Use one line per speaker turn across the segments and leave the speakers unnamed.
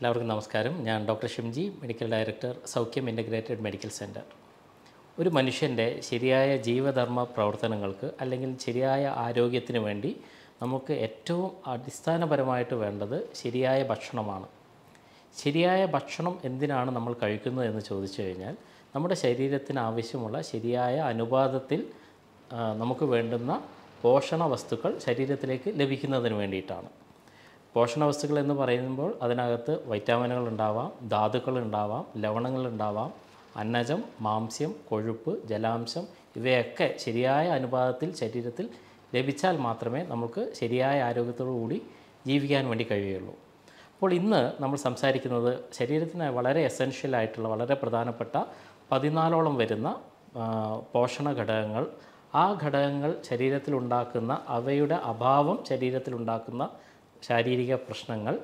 എല്ലാവർക്കും നമസ്കാരം ഞാൻ doctor Shimji medical director Saukhyam integrated medical centre ഒരു മനുഷ്യൻ്റെ ശരിയായ ജീവധർമ്മ പ്രവർത്തനങ്ങൾക്ക് അല്ലെങ്കിൽ ശരിയായ ആരോഗ്യത്തിന് വേണ്ടി നമുക്ക് ഏറ്റവും അടിസ്ഥാനപരമായിട്ട് വേണ്ടത് ശരിയായ ഭക്ഷണമാണ് ശരിയായ ഭക്ഷണം എന്തിനാണ് നമ്മൾ കഴിക്കുന്നത് എന്ന് ചോദിച്ചു കഴിഞ്ഞാൽ നമ്മുടെ ശരീരത്തിന് ആവശ്യമുള്ള ശരിയായ അനുപാതത്തിൽ ആ, നമുക്ക് വേണ്ടുന്ന പോഷണ വസ്തുക്കൾ ശരീരത്തിലേക്ക് ലഭിക്കുന്നതിന് വേണ്ടിയിട്ടാണ് പോഷണ വസ്തുക്കൾ എന്ന് പറയുമ്പോൾ അതിനകത്ത് വൈറ്റാമിനുകൾ ഉണ്ടാവാം ധാതുക്കൾ ഉണ്ടാവാം ലവണങ്ങൾ ഉണ്ടാവാം അന്നജം മാംസ്യം കൊഴുപ്പ് ജലാംശം ഇവയൊക്കെ ശരിയായ അനുപാതത്തിൽ ശരീരത്തിൽ ലഭിച്ചാൽ മാത്രമേ നമുക്ക് ശരിയായ ആരോഗ്യത്തോടു കൂടി ജീവിക്കാൻ വേണ്ടി കഴിയുള്ളൂ അപ്പോൾ ഇന്ന് നമ്മൾ സംസാരിക്കുന്നത് ശരീരത്തിന് വളരെ എസെൻഷ്യൽ ആയിട്ടുള്ള വളരെ പ്രധാനപ്പെട്ട പതിനാലോളം വരുന്ന ആ, പോഷണ ഘടകങ്ങൾ ആ ഘടകങ്ങൾ ശരീരത്തിലുണ്ടാക്കുന്ന അവയുടെ അഭാവം ശരീരത്തിലുണ്ടാക്കുന്ന ശാരീരിക പ്രശ്നങ്ങൾ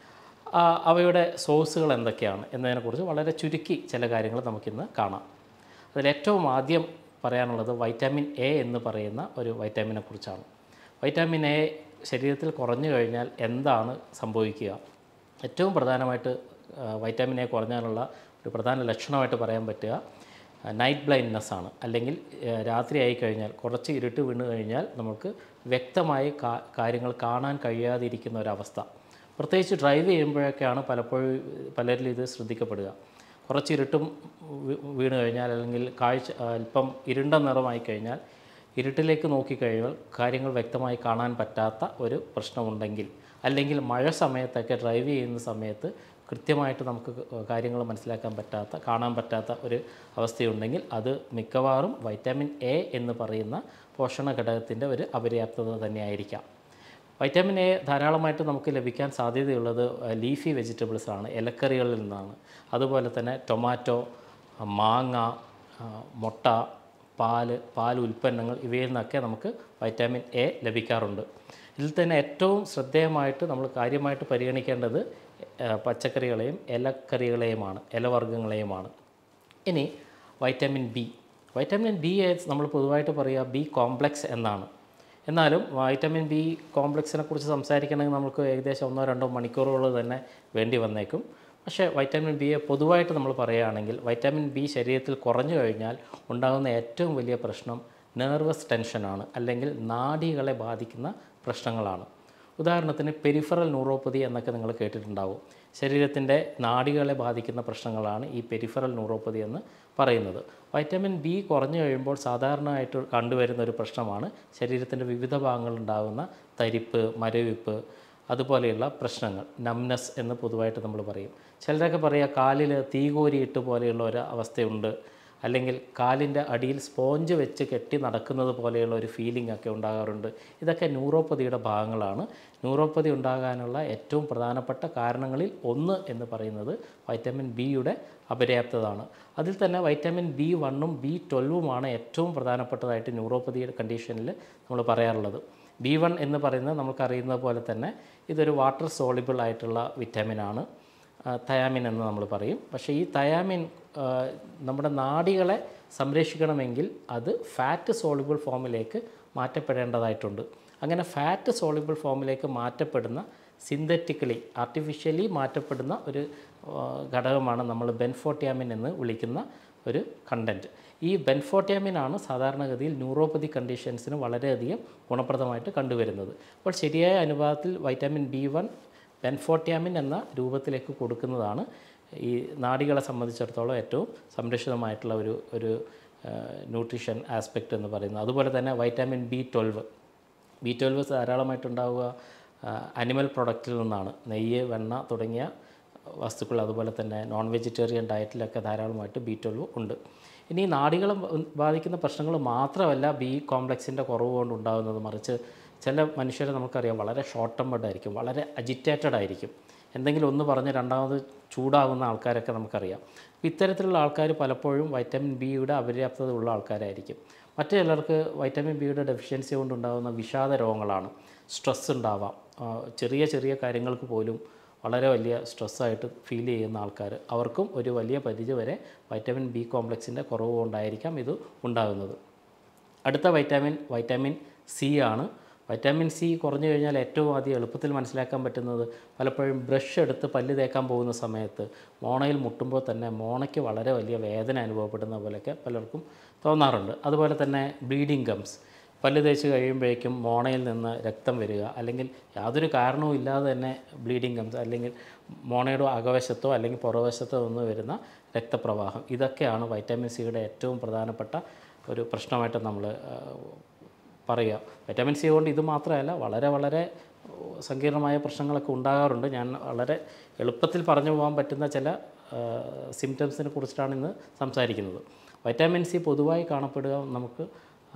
ആ, അവയുടെ സോഴ്സുകൾ എന്തൊക്കെയാണ് എന്നതിനെക്കുറിച്ച് വളരെ ചുരുക്കി ചില കാര്യങ്ങൾ നമുക്കിന്ന് കാണാം അതിലേറ്റവും ആദ്യം പറയാനുള്ളത് വൈറ്റാമിൻ എ എന്ന് പറയുന്ന ഒരു വൈറ്റാമിനെ കുറിച്ചാണ് വൈറ്റാമിൻ എ ശരീരത്തിൽ കുറഞ്ഞു കഴിഞ്ഞാൽ എന്താണ് സംഭവിക്കുക ഏറ്റവും പ്രധാനമായിട്ട് ആ, വൈറ്റാമിൻ എ കുറഞ്ഞാലുള്ള ഒരു പ്രധാന ലക്ഷണമായിട്ട് പറയാൻ പറ്റുക നൈറ്റ് ബ്ലൈൻഡ്നെസ് ആണ് അല്ലെങ്കിൽ ആ, രാത്രി ആയി കഴിഞ്ഞാൽ കുറച്ച് ഇരുട്ട് വീണ് കഴിഞ്ഞാൽ നമുക്ക് വ്യക്തമായി കാ കാര്യങ്ങൾ കാണാൻ കഴിയാതിരിക്കുന്ന ഒരവസ്ഥ പ്രത്യേകിച്ച് ഡ്രൈവ് ചെയ്യുമ്പോഴൊക്കെയാണ് പലപ്പോഴും പലരിലും ഇത് ശ്രദ്ധിക്കപ്പെടുക കുറച്ച് ഇരുട്ടും വീ- വീണ് കഴിഞ്ഞാൽ അല്ലെങ്കിൽ കാഴ്ച അല്പം ഇരുണ്ട നിറമായി കഴിഞ്ഞാൽ ഇരുട്ടിലേക്ക് നോക്കിക്കഴിഞ്ഞാൽ കാര്യങ്ങൾ വ്യക്തമായി കാണാൻ പറ്റാത്ത ഒരു പ്രശ്നമുണ്ടെങ്കിൽ അല്ലെങ്കിൽ മഴ സമയത്തൊക്കെ ഡ്രൈവ് ചെയ്യുന്ന സമയത്ത് കൃത്യമായിട്ട് നമുക്ക് കാര്യങ്ങൾ മനസ്സിലാക്കാൻ പറ്റാത്ത കാണാൻ പറ്റാത്ത ഒരു അവസ്ഥയുണ്ടെങ്കിൽ അത് മിക്കവാറും വൈറ്റാമിൻ എ എന്ന് പറയുന്ന പോഷണ ഘടകത്തിൻ്റെ ഒരു അപര്യാപ്തത തന്നെയായിരിക്കാം വൈറ്റാമിൻ എ ധാരാളമായിട്ട് നമുക്ക് ലഭിക്കാൻ സാധ്യതയുള്ളത് ലീഫി വെജിറ്റബിൾസ് ആണ് ഇലക്കറികളിൽ നിന്നാണ് അതുപോലെ തന്നെ ടൊമാറ്റോ മാങ്ങ ആ, മുട്ട പാല് പാൽ ഉൽപ്പന്നങ്ങൾ ഇവയിൽ നിന്നൊക്കെ നമുക്ക് വൈറ്റാമിൻ എ ലഭിക്കാറുണ്ട് ഇതിൽ തന്നെ ഏറ്റവും ശ്രദ്ധേയമായിട്ട് നമ്മൾ കാര്യമായിട്ട് പരിഗണിക്കേണ്ടത് ആ, പച്ചക്കറികളെയും ഇലക്കറികളെയുമാണ് ഇലവർഗ്ഗങ്ങളെയുമാണ് ഇനി വൈറ്റമിൻ ബി വൈറ്റമിൻ ബി നമ്മൾ പൊതുവായിട്ട് പറയുക ബി കോംപ്ലക്സ് എന്നാണ് എന്നാലും വൈറ്റമിൻ ബി കോംപ്ലക്സിനെ കുറിച്ച് സംസാരിക്കണമെങ്കിൽ നമുക്ക് ഏകദേശം ഒന്നോ രണ്ടോ മണിക്കൂറുകൾ തന്നെ വേണ്ടി വന്നേക്കും പക്ഷേ വൈറ്റമിൻ ബിയെ പൊതുവായിട്ട് നമ്മൾ പറയുകയാണെങ്കിൽ വൈറ്റമിൻ ബി ശരീരത്തിൽ കുറഞ്ഞു കഴിഞ്ഞാൽ ഉണ്ടാകുന്ന ഏറ്റവും വലിയ പ്രശ്നം നെർവസ് ടെൻഷനാണ് അല്ലെങ്കിൽ നാഡികളെ ബാധിക്കുന്ന പ്രശ്നങ്ങളാണ് ഉദാഹരണത്തിന് പെരിഫറൽ ന്യൂറോപ്പതി എന്നൊക്കെ നിങ്ങൾ കേട്ടിട്ടുണ്ടാവും ശരീരത്തിൻ്റെ നാഡികളെ ബാധിക്കുന്ന പ്രശ്നങ്ങളാണ് ഈ പെരിഫറൽ ന്യൂറോപ്പതി എന്ന് പറയുന്നത് വൈറ്റമിൻ ബി കുറഞ്ഞു കഴിയുമ്പോൾ സാധാരണയായിട്ട് കണ്ടുവരുന്ന ഒരു പ്രശ്നമാണ് ശരീരത്തിൻ്റെ വിവിധ ഭാഗങ്ങളുണ്ടാകുന്ന തരിപ്പ് മരവിപ്പ് അതുപോലെയുള്ള പ്രശ്നങ്ങൾ നംനസ് എന്ന് പൊതുവായിട്ട് നമ്മൾ പറയും ചിലരൊക്കെ പറയുക കാലിൽ തീകോരിയിട്ട് പോലെയുള്ള ഒരു അവസ്ഥയുണ്ട് അല്ലെങ്കിൽ കാലിൻ്റെ അടിയിൽ സ്പോഞ്ച് വെച്ച് കെട്ടി നടക്കുന്നത് പോലെയുള്ള ഒരു ഫീലിംഗ് ഒക്കെ ഉണ്ടാകാറുണ്ട് ഇതൊക്കെ ന്യൂറോപ്പതിയുടെ ഭാഗങ്ങളാണ് ന്യൂറോപ്പതി ഉണ്ടാകാനുള്ള ഏറ്റവും പ്രധാനപ്പെട്ട കാരണങ്ങളിൽ ഒന്ന് എന്ന് പറയുന്നത് വൈറ്റമിൻ ബിയുടെ അപര്യാപ്തതാണ് അതിൽ തന്നെ വൈറ്റമിൻ ബി വണ്ണും ബി ട്വൽവുമാണ് ഏറ്റവും പ്രധാനപ്പെട്ടതായിട്ട് ന്യൂറോപ്പതിയുടെ കണ്ടീഷനിൽ നമ്മൾ പറയാറുള്ളത് ബി വൺ എന്ന് പറയുന്നത് നമുക്കറിയുന്നത് പോലെ തന്നെ ഇതൊരു വാട്ടർ സോളിബിൾ ആയിട്ടുള്ള വിറ്റാമിനാണ് ആ, തയാമിൻ എന്ന് നമ്മൾ പറയും പക്ഷേ ഈ തയാമിൻ ആ, നമ്മുടെ നാഡികളെ സംരക്ഷിക്കണമെങ്കിൽ അത് ഫാറ്റ് സോളിബിൾ ഫോമിലേക്ക് മാറ്റപ്പെടേണ്ടതായിട്ടുണ്ട് അങ്ങനെ ഫാറ്റ് സോളിബിൾ ഫോമിലേക്ക് മാറ്റപ്പെടുന്ന സിന്തറ്റിക്കലി ആർട്ടിഫിഷ്യലി മാറ്റപ്പെടുന്ന ഒരു ആ, ഘടകമാണ് നമ്മൾ ബെൻഫോട്ടിയാമിൻ എന്ന് വിളിക്കുന്ന ഒരു കണ്ടൻറ്റ് ഈ ബെൻഫോട്ടിയാമിൻ ആണ് സാധാരണഗതിയിൽ ന്യൂറോപ്പതി കണ്ടീഷൻസിന് വളരെയധികം ഗുണപ്രദമായിട്ട് കണ്ടുവരുന്നത് അപ്പോൾ ശരിയായ അനുപാതത്തിൽ വൈറ്റാമിൻ ബി വൺ ബെൻഫോട്ടിയാമിൻ എന്ന രൂപത്തിലേക്ക് കൊടുക്കുന്നതാണ് ഈ നാഡികളെ സംബന്ധിച്ചിടത്തോളം ഏറ്റവും സംരക്ഷിതമായിട്ടുള്ള ഒരു ഒരു ന്യൂട്രീഷൻ ആസ്പെക്റ്റ് എന്ന് പറയുന്നത് അതുപോലെ തന്നെ vitamin B twelve B twelve ധാരാളമായിട്ടുണ്ടാവുക അനിമൽ പ്രൊഡക്റ്റിൽ നിന്നാണ് നെയ്യ് വെണ്ണ തുടങ്ങിയ വസ്തുക്കൾ അതുപോലെ തന്നെ നോൺ വെജിറ്റേറിയൻ ഡയറ്റിലൊക്കെ ധാരാളമായിട്ട് ബി ട്വൽവ് ഉണ്ട് ഇനി ഈ നാഡികളെ ബാധിക്കുന്ന പ്രശ്നങ്ങൾ മാത്രമല്ല ബി കോംപ്ലക്സിൻ്റെ കുറവ് കൊണ്ട് ഉണ്ടാകുന്നത് മറിച്ച് ചില മനുഷ്യരെ നമുക്കറിയാം വളരെ ഷോർട്ട് ടെമ്പേർഡ് ആയിരിക്കും വളരെ അജിറ്റേറ്റഡ് ആയിരിക്കും എന്തെങ്കിലും ഒന്ന് പറഞ്ഞ് രണ്ടാമത് ചൂടാകുന്ന ആൾക്കാരൊക്കെ നമുക്കറിയാം അപ്പോൾ ഇത്തരത്തിലുള്ള ആൾക്കാർ പലപ്പോഴും വൈറ്റമിൻ ബിയുടെ അപര്യാപ്തത ഉള്ള ആൾക്കാരായിരിക്കും മറ്റു ചിലർക്ക് വൈറ്റമിൻ ബിയുടെ ഡെഫിഷ്യൻസി കൊണ്ടുണ്ടാകുന്ന വിഷാദ രോഗങ്ങളാണ് സ്ട്രെസ് ഉണ്ടാവാം ആ, ചെറിയ ചെറിയ കാര്യങ്ങൾക്ക് പോലും വളരെ വലിയ സ്ട്രെസ്സായിട്ട് ഫീൽ ചെയ്യുന്ന ആൾക്കാർ അവർക്കും ഒരു വലിയ പരിധി വരെ വൈറ്റമിൻ ബി കോംപ്ലക്സിൻ്റെ കുറവ് കൊണ്ടായിരിക്കാം ഇത് ഉണ്ടാകുന്നത് അടുത്ത വൈറ്റാമിൻ വൈറ്റാമിൻ സി ആണ് വൈറ്റാമിൻ സി കുറഞ്ഞു കഴിഞ്ഞാൽ ഏറ്റവും ആദ്യം എളുപ്പത്തിൽ മനസ്സിലാക്കാൻ പറ്റുന്നത് പലപ്പോഴും ബ്രഷ് എടുത്ത് പല്ല് തേക്കാൻ പോകുന്ന സമയത്ത് മോണയിൽ മുട്ടുമ്പോൾ തന്നെ മോണയ്ക്ക് വളരെ വലിയ വേദന അനുഭവപ്പെടുന്ന പോലെയൊക്കെ പലർക്കും തോന്നാറുണ്ട് അതുപോലെ തന്നെ ബ്ലീഡിങ് ഗംസ് പല്ല് തേച്ച് കഴിയുമ്പോഴേക്കും മോണയിൽ നിന്ന് രക്തം വരിക അല്ലെങ്കിൽ യാതൊരു കാരണവും ഇല്ലാതെ തന്നെ ബ്ലീഡിങ് ഗംസ് അല്ലെങ്കിൽ മോണയുടെ അകവശത്തോ അല്ലെങ്കിൽ പുറവശത്തോ നിന്ന് വരുന്ന രക്തപ്രവാഹം ഇതൊക്കെയാണ് വൈറ്റാമിൻ സിയുടെ ഏറ്റവും പ്രധാനപ്പെട്ട ഒരു പ്രശ്നമായിട്ട് നമ്മൾ പറയുക വൈറ്റാമിൻ സി കൊണ്ട് ഇത് മാത്രമല്ല വളരെ വളരെ സങ്കീർണമായ പ്രശ്നങ്ങളൊക്കെ ഉണ്ടാകാറുണ്ട് ഞാൻ വളരെ എളുപ്പത്തിൽ പറഞ്ഞു പോകാൻ പറ്റുന്ന ചില സിംറ്റംസിനെ കുറിച്ചിട്ടാണ് ഇന്ന് സംസാരിക്കുന്നത് വൈറ്റാമിൻ സി പൊതുവായി കാണപ്പെടുക നമുക്ക്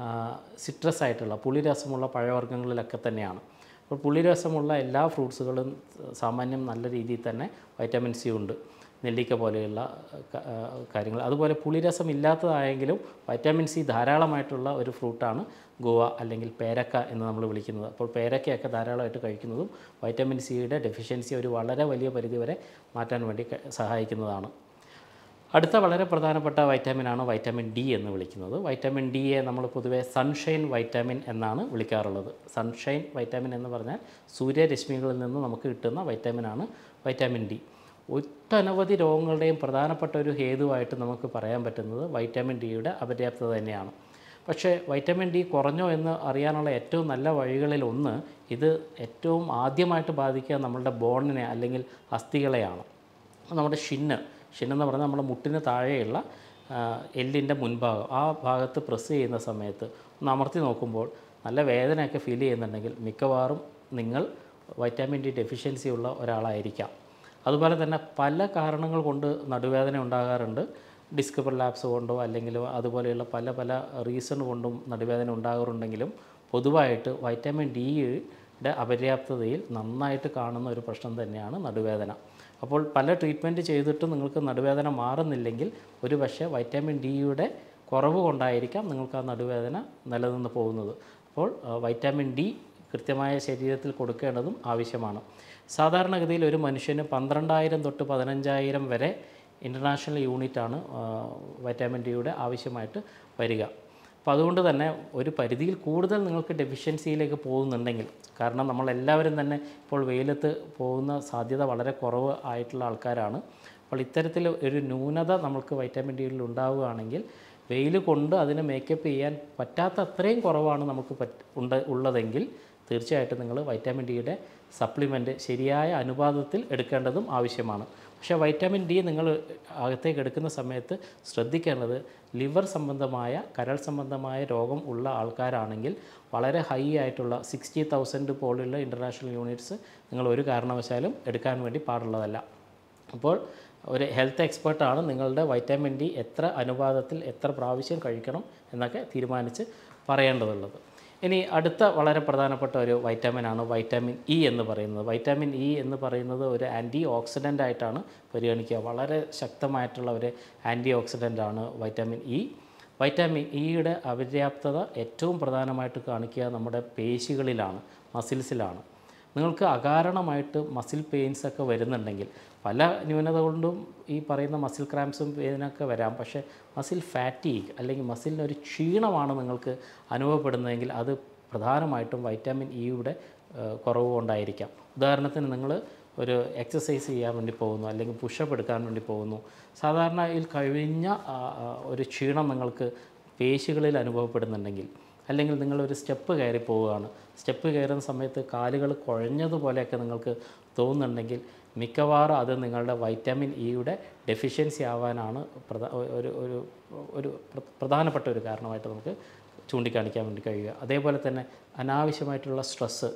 സിട്രസ് ആയിട്ടുള്ള പുളിരസമുള്ള പഴവർഗ്ഗങ്ങളിലൊക്കെ തന്നെയാണ് അപ്പോൾ പുളിരസമുള്ള എല്ലാ ഫ്രൂട്ട്സുകളും സാമാന്യം നല്ല രീതിയിൽ തന്നെ വൈറ്റാമിൻ സി ഉണ്ട് നെല്ലിക്ക പോലെയുള്ള ക- ആ, കാര്യങ്ങൾ അതുപോലെ പുളിരസം ഇല്ലാത്തതായെങ്കിലും വൈറ്റാമിൻ സി ധാരാളമായിട്ടുള്ള ഒരു ഫ്രൂട്ടാണ് ഗോവ അല്ലെങ്കിൽ പേരക്ക എന്ന് നമ്മൾ വിളിക്കുന്നത് അപ്പോൾ പേരക്കയൊക്കെ ധാരാളമായിട്ട് കഴിക്കുന്നതും വൈറ്റാമിൻ സിയുടെ ഡെഫിഷ്യൻസി ഒരു വളരെ വലിയ പരിധിവരെ മാറ്റാൻ വേണ്ടി ക- സഹായിക്കുന്നതാണ് അടുത്ത വളരെ പ്രധാനപ്പെട്ട വൈറ്റാമിനാണ് വൈറ്റാമിൻ ഡി എന്ന് വിളിക്കുന്നത് വൈറ്റാമിൻ ഡിയെ നമ്മൾ പൊതുവേ സൺഷൈൻ വൈറ്റാമിൻ എന്നാണ് വിളിക്കാറുള്ളത് സൺഷൈൻ വൈറ്റാമിൻ എന്ന് പറഞ്ഞാൽ സൂര്യരശ്മികളിൽ നിന്ന് നമുക്ക് കിട്ടുന്ന വൈറ്റാമിനാണ് വൈറ്റാമിൻ ഡി ഒട്ടനവധി രോഗങ്ങളുടെയും പ്രധാനപ്പെട്ട ഒരു ഹേതുവായിട്ട് നമുക്ക് പറയാൻ പറ്റുന്നത് വൈറ്റാമിൻ ഡിയുടെ അപര്യാപ്തത തന്നെയാണ് പക്ഷേ വൈറ്റമിൻ ഡി കുറഞ്ഞോ എന്ന് അറിയാനുള്ള ഏറ്റവും നല്ല വഴികളിൽ ഒന്ന് ഇത് ഏറ്റവും ആദ്യമായിട്ട് ബാധിക്കുക നമ്മളുടെ ബോണിനെ അല്ലെങ്കിൽ അസ്ഥികളെയാണ് നമ്മുടെ ഷിന്ന് ഷിന്നെന്ന് പറഞ്ഞാൽ നമ്മുടെ മുട്ടിന് താഴെയുള്ള ആ, എല്ലിൻ്റെ മുൻഭാഗം ആ ഭാഗത്ത് പ്രസ് ചെയ്യുന്ന സമയത്ത് ഒന്ന് അമർത്തി നോക്കുമ്പോൾ നല്ല വേദനയൊക്കെ ഫീൽ ചെയ്യുന്നുണ്ടെങ്കിൽ മിക്കവാറും നിങ്ങൾ വൈറ്റാമിൻ ഡി ഡെഫിഷ്യൻസി ഉള്ള ഒരാളായിരിക്കാം അതുപോലെ തന്നെ പല കാരണങ്ങൾ കൊണ്ട് നടുവേദന ഉണ്ടാകാറുണ്ട് ഡിസ്ക് പ്രലാപ്സ് കൊണ്ടോ അല്ലെങ്കിൽ അതുപോലെയുള്ള പല പല റീസൺ കൊണ്ടും നടുവേദന ഉണ്ടാകാറുണ്ടെങ്കിലും പൊതുവായിട്ട് വൈറ്റാമിൻ ഡിയുടെ അപര്യാപ്തതയിൽ നന്നായിട്ട് കാണുന്ന ഒരു പ്രശ്നം തന്നെയാണ് നടുവേദന അപ്പോൾ പല ട്രീറ്റ്മെൻറ്റ് ചെയ്തിട്ടും നിങ്ങൾക്ക് നടുവേദന മാറുന്നില്ലെങ്കിൽ ഒരു പക്ഷേ വൈറ്റാമിൻ ഡിയുടെ കുറവ് കൊണ്ടായിരിക്കാം നിങ്ങൾക്ക് ആ നടുവേദന നിലനിന്ന് പോകുന്നത് അപ്പോൾ ആ, വൈറ്റാമിൻ ഡി കൃത്യമായ ശരീരത്തിൽ കൊടുക്കേണ്ടതും ആവശ്യമാണ് സാധാരണഗതിയിൽ ഒരു മനുഷ്യന് പന്ത്രണ്ടായിരം തൊട്ട് പതിനഞ്ചായിരം വരെ ഇൻ്റർനാഷണൽ യൂണിറ്റാണ് ആ, വൈറ്റാമിൻ ഡിയുടെ ആവശ്യമായിട്ട് വരിക അപ്പോൾ അതുകൊണ്ട് തന്നെ ഒരു പരിധിയിൽ കൂടുതൽ നിങ്ങൾക്ക് ഡെഫിഷ്യൻസിയിലേക്ക് പോകുന്നുണ്ടെങ്കിൽ കാരണം നമ്മളെല്ലാവരും തന്നെ ഇപ്പോൾ വെയിലത്ത് പോകുന്ന സാധ്യത വളരെ കുറവ് ആയിട്ടുള്ള ആൾക്കാരാണ് അപ്പോൾ ഇത്തരത്തിൽ ഒരു ന്യൂനത നമുക്ക് വൈറ്റാമിൻ ഡിയിൽ ഉണ്ടാവുകയാണെങ്കിൽ വെയിൽ കൊണ്ട് അതിനെ മേക്കപ്പ് ചെയ്യാൻ പറ്റാത്ത അത്രയും കുറവാണ് നമുക്ക് പറ്റ ഉണ്ട് ഉള്ളതെങ്കിൽ തീർച്ചയായിട്ടും നിങ്ങൾ വൈറ്റാമിൻ ഡിയുടെ സപ്ലിമെൻറ്റ് ശരിയായ അനുപാതത്തിൽ എടുക്കേണ്ടതും ആവശ്യമാണ് പക്ഷേ വൈറ്റാമിൻ ഡി നിങ്ങൾ അകത്തേക്ക് എടുക്കുന്ന സമയത്ത് ശ്രദ്ധിക്കേണ്ടത് ലിവർ സംബന്ധമായ കരൾ സംബന്ധമായ രോഗം ഉള്ള ആൾക്കാരാണെങ്കിൽ വളരെ ഹൈ ആയിട്ടുള്ള സിക്സ്റ്റി തൗസൻഡ് പോലുള്ള ഇൻ്റർനാഷണൽ യൂണിറ്റ്സ് നിങ്ങൾ ഒരു കാരണവശാലും എടുക്കാൻ വേണ്ടി പാടുള്ളതല്ല അപ്പോൾ ഒരു ഹെൽത്ത് എക്സ്പേർട്ടാണ് നിങ്ങളുടെ വൈറ്റാമിൻ ഡി എത്ര അനുപാതത്തിൽ എത്ര പ്രാവശ്യം കഴിക്കണം എന്നൊക്കെ തീരുമാനിച്ച് പറയേണ്ടതുള്ളത് ഇനി അടുത്ത വളരെ പ്രധാനപ്പെട്ട ഒരു വൈറ്റാമിനാണ് വൈറ്റാമിൻ ഇ എന്ന് പറയുന്നത് വൈറ്റാമിൻ ഇ എന്ന് പറയുന്നത് ഒരു ആൻറ്റി ഓക്സിഡൻ്റ് ആയിട്ടാണ് പരിഗണിക്കുക വളരെ ശക്തമായിട്ടുള്ള ഒരു ആൻറ്റി ഓക്സിഡൻ്റ് ആണ് വൈറ്റാമിൻ ഇ വൈറ്റാമിൻ ഇയുടെ അപര്യാപ്തത ഏറ്റവും പ്രധാനമായിട്ട് കാണിക്കുക നമ്മുടെ പേശികളിലാണ് മസിൽസിലാണ് നിങ്ങൾക്ക് അകാരണമായിട്ട് മസിൽ പെയിൻസ് ഒക്കെ വരുന്നുണ്ടെങ്കിൽ പല ന്യൂനത കൊണ്ടും ഈ പറയുന്ന മസിൽ ക്രാംസും പെയിനൊക്കെ വരാം പക്ഷേ മസിൽ ഫാറ്റീഗ് അല്ലെങ്കിൽ മസിലിന് ഒരു ക്ഷീണമാണ് നിങ്ങൾക്ക് അനുഭവപ്പെടുന്നതെങ്കിൽ അത് പ്രധാനമായിട്ടും വൈറ്റാമിൻ ഇയുടെ കുറവ് കൊണ്ടായിരിക്കാം ഉദാഹരണത്തിന് നിങ്ങൾ ഒരു എക്സസൈസ് ചെയ്യാൻ വേണ്ടി പോകുന്നു അല്ലെങ്കിൽ പുഷപ്പ് എടുക്കാൻ വേണ്ടി പോകുന്നു സാധാരണ ഇതിൽ കഴിഞ്ഞ ആ, ആ, ഒരു ക്ഷീണം നിങ്ങൾക്ക് പേശികളിൽ അനുഭവപ്പെടുന്നുണ്ടെങ്കിൽ അല്ലെങ്കിൽ നിങ്ങളൊരു സ്റ്റെപ്പ് കയറി പോവുകയാണ് സ്റ്റെപ്പ് കയറുന്ന സമയത്ത് കാലുകൾ കുഴഞ്ഞതുപോലെയൊക്കെ നിങ്ങൾക്ക് തോന്നുന്നുണ്ടെങ്കിൽ മിക്കവാറും അത് നിങ്ങളുടെ വൈറ്റാമിൻ ഇയുടെ ഡെഫിഷ്യൻസി ആവാനാണ് പ്രധാ ഒരു ഒരു ഒരു പ്ര- പ്രധാനപ്പെട്ട ഒരു കാരണമായിട്ട് നമുക്ക് ചൂണ്ടിക്കാണിക്കാൻ വേണ്ടി കഴിയുക അതേപോലെ തന്നെ അനാവശ്യമായിട്ടുള്ള സ്ട്രെസ്സ്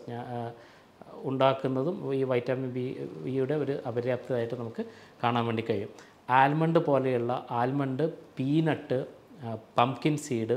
ഉണ്ടാക്കുന്നതും ഈ വൈറ്റാമിൻ ബി ബിയുടെ ഒരു അപര്യാപ്തമായിട്ട് നമുക്ക് കാണാൻ വേണ്ടി കഴിയും ആൽമണ്ട് പോലെയുള്ള ആൽമണ്ട് പീനട്ട് പംകിൻ സീഡ്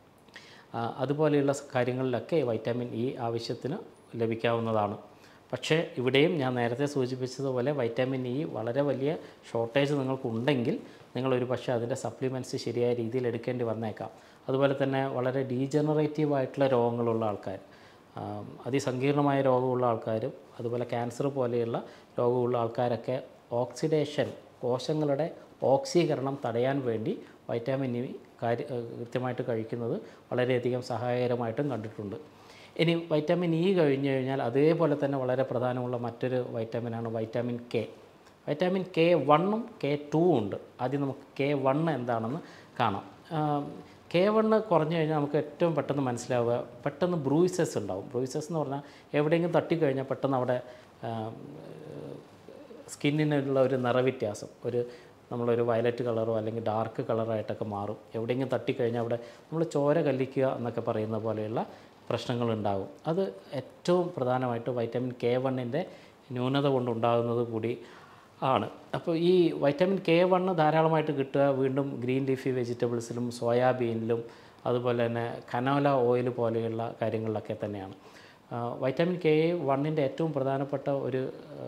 ആ, അതുപോലെയുള്ള സ് കാര്യങ്ങളിലൊക്കെ വൈറ്റാമിൻ ഇ ആവശ്യത്തിന് ലഭിക്കാവുന്നതാണ് പക്ഷേ ഇവിടെയും ഞാൻ നേരത്തെ സൂചിപ്പിച്ചതുപോലെ വൈറ്റാമിൻ ഇ വളരെ വലിയ ഷോർട്ടേജ് നിങ്ങൾക്കുണ്ടെങ്കിൽ നിങ്ങളൊരു പക്ഷേ അതിൻ്റെ സപ്ലിമെൻറ്റ്സ് ശരിയായ രീതിയിൽ എടുക്കേണ്ടി വന്നേക്കാം അതുപോലെ തന്നെ വളരെ ഡീജനറേറ്റീവ് ആയിട്ടുള്ള രോഗങ്ങളുള്ള ആൾക്കാർ ആം, അതിസങ്കീർണമായ രോഗമുള്ള ആൾക്കാരും അതുപോലെ ക്യാൻസർ പോലെയുള്ള രോഗമുള്ള ആൾക്കാരൊക്കെ ഓക്സിഡേഷൻ കോശങ്ങളുടെ ഓക്സീകരണം തടയാൻ വേണ്ടി വൈറ്റാമിൻ ഇ കാര്യ ഏഹ് കൃത്യമായിട്ട് കഴിക്കുന്നത് വളരെയധികം സഹായകരമായിട്ടും കണ്ടിട്ടുണ്ട് ഇനി വൈറ്റാമിൻ ഇ കഴിഞ്ഞ് കഴിഞ്ഞാൽ അതേപോലെ തന്നെ വളരെ പ്രധാനമുള്ള മറ്റൊരു വൈറ്റാമിനാണ് വൈറ്റാമിൻ കെ വൈറ്റാമിൻ കെ വണ്ണും കെ ടൂവും ഉണ്ട് ആദ്യം നമുക്ക് കെ വൺ എന്താണെന്ന് കാണാം കെ വണ്ണ് കുറഞ്ഞു കഴിഞ്ഞാൽ നമുക്ക് ഏറ്റവും പെട്ടെന്ന് മനസ്സിലാവുക പെട്ടെന്ന് ബ്രൂയിസസ് ഉണ്ടാവും ബ്രൂയിസസ് എന്ന് പറഞ്ഞാൽ എവിടെയെങ്കിലും തട്ടിക്കഴിഞ്ഞാൽ പെട്ടെന്ന് അവിടെ സ്കിന്നിനുള്ള ഒരു നിറവ്യത്യാസം ഒരു നമ്മളൊരു വയലറ്റ് കളറോ അല്ലെങ്കിൽ ഡാർക്ക് കളറായിട്ടൊക്കെ മാറും എവിടെയെങ്കിലും തട്ടിക്കഴിഞ്ഞാൽ അവിടെ നമ്മൾ ചോര കല്ലിക്കുക എന്നൊക്കെ പറയുന്ന പോലെയുള്ള പ്രശ്നങ്ങളുണ്ടാകും അത് ഏറ്റവും പ്രധാനമായിട്ട് വൈറ്റമിൻ കെ വണ്ണിൻ്റെ ന്യൂനത കൊണ്ടുണ്ടാകുന്നത് കൂടി ആണ് അപ്പോൾ ഈ വൈറ്റമിൻ കെ വണ്ണ് ധാരാളമായിട്ട് കിട്ടുക വീണ്ടും ഗ്രീൻ ലീഫി വെജിറ്റബിൾസിലും സോയാബീനിലും അതുപോലെ തന്നെ കനോല ഓയിൽ പോലെയുള്ള കാര്യങ്ങളിലൊക്കെ തന്നെയാണ് ആ, വൈറ്റമിൻ കെ വണ്ണിൻ്റെ ഏറ്റവും പ്രധാനപ്പെട്ട ഒരു ആ,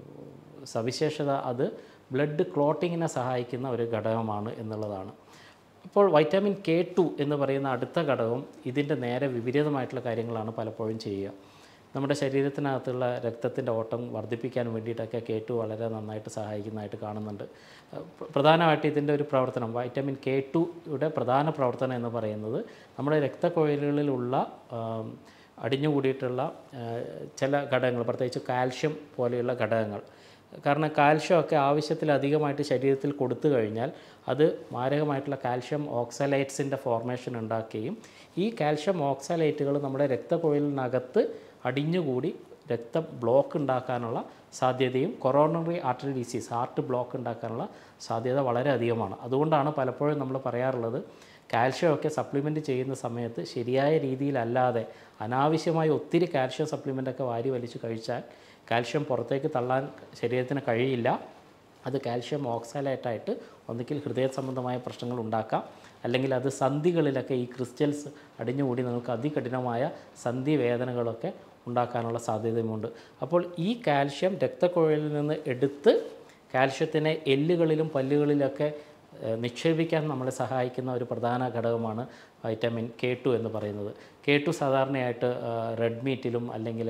സവിശേഷത അത് ബ്ലഡ് ക്ലോട്ടിങ്ങിനെ സഹായിക്കുന്ന ഒരു ഘടകമാണ് എന്നുള്ളതാണ് അപ്പോൾ വൈറ്റമിൻ കെ ടു എന്ന് പറയുന്ന അടുത്ത ഘടകം ഇതിൻ്റെ നേരെ വിപരീതമായിട്ടുള്ള കാര്യങ്ങളാണ് പലപ്പോഴും ചെയ്യുക നമ്മുടെ ശരീരത്തിനകത്തുള്ള രക്തത്തിൻ്റെ ഓട്ടം വർദ്ധിപ്പിക്കാൻ വേണ്ടിയിട്ടൊക്കെ കെ ടു വളരെ നന്നായിട്ട് സഹായിക്കുന്നതായിട്ട് കാണുന്നുണ്ട് അഹ് പ്ര- പ്രധാനമായിട്ട് ഇതിൻ്റെ ഒരു പ്രവർത്തനം വൈറ്റമിൻ കെ യുടെ പ്രധാന പ്രവർത്തനം എന്ന് പറയുന്നത് നമ്മുടെ രക്തക്കൊഴലുകളിലുള്ള ആം, അടിഞ്ഞുകൂടിയിട്ടുള്ള ആ, ചില ഘടകങ്ങൾ പ്രത്യേകിച്ച് കാൽഷ്യം പോലെയുള്ള ഘടകങ്ങൾ കാരണം കാൽഷ്യം ഒക്കെ ആവശ്യത്തിലധികമായിട്ട് ശരീരത്തിൽ കൊടുത്തു കഴിഞ്ഞാൽ അത് മാരകമായിട്ടുള്ള കാൽഷ്യം ഓക്സലൈറ്റ്സിൻ്റെ ഫോർമേഷൻ ഉണ്ടാക്കുകയും ഈ കാൽഷ്യം ഓക്സലൈറ്റുകൾ നമ്മുടെ രക്തക്കൊഴലിനകത്ത് അടിഞ്ഞുകൂടി രക്തം ബ്ലോക്ക് ഉണ്ടാക്കാനുള്ള സാധ്യതയും coronary artery disease heart block ഉണ്ടാക്കാനുള്ള സാധ്യത വളരെ അധികമാണ് അതുകൊണ്ടാണ് പലപ്പോഴും നമ്മൾ പറയാറുള്ളത് കാൽഷ്യം ഒക്കെ സപ്ലിമെൻറ്റ് ചെയ്യുന്ന സമയത്ത് ശരിയായ രീതിയിലല്ലാതെ അനാവശ്യമായി ഒത്തിരി കാൽഷ്യം സപ്ലിമെൻ്റൊക്കെ വാരി വലിച്ച് കഴിച്ചാൽ കാൽഷ്യം പുറത്തേക്ക് തള്ളാൻ ശരീരത്തിന് കഴിയില്ല അത് കാൽഷ്യം ഓക്സാലൈറ്റായിട്ട് ഒന്നുകിൽ ഹൃദയ സംബന്ധമായ പ്രശ്നങ്ങൾ ഉണ്ടാക്കാം അല്ലെങ്കിൽ അത് സന്ധികളിലൊക്കെ ഈ ക്രിസ്റ്റൽസ് അടിഞ്ഞുകൂടി നിങ്ങൾക്ക് അതികഠിനമായ സന്ധി വേദനകളൊക്കെ ഉണ്ടാക്കാനുള്ള സാധ്യതയുമുണ്ട് അപ്പോൾ ഈ കാൽഷ്യം രക്തക്കുഴലിൽ നിന്ന് എടുത്ത് കാൽഷ്യത്തിനെ എല്ലുകളിലും പല്ലുകളിലൊക്കെ ഏഹ്, നിക്ഷേപിക്കാൻ നമ്മളെ സഹായിക്കുന്ന ഒരു പ്രധാന ഘടകമാണ് വൈറ്റമിൻ കെ ടു എന്ന് പറയുന്നത് കെ ടു സാധാരണയായിട്ട് റെഡ് മീറ്റിലും അല്ലെങ്കിൽ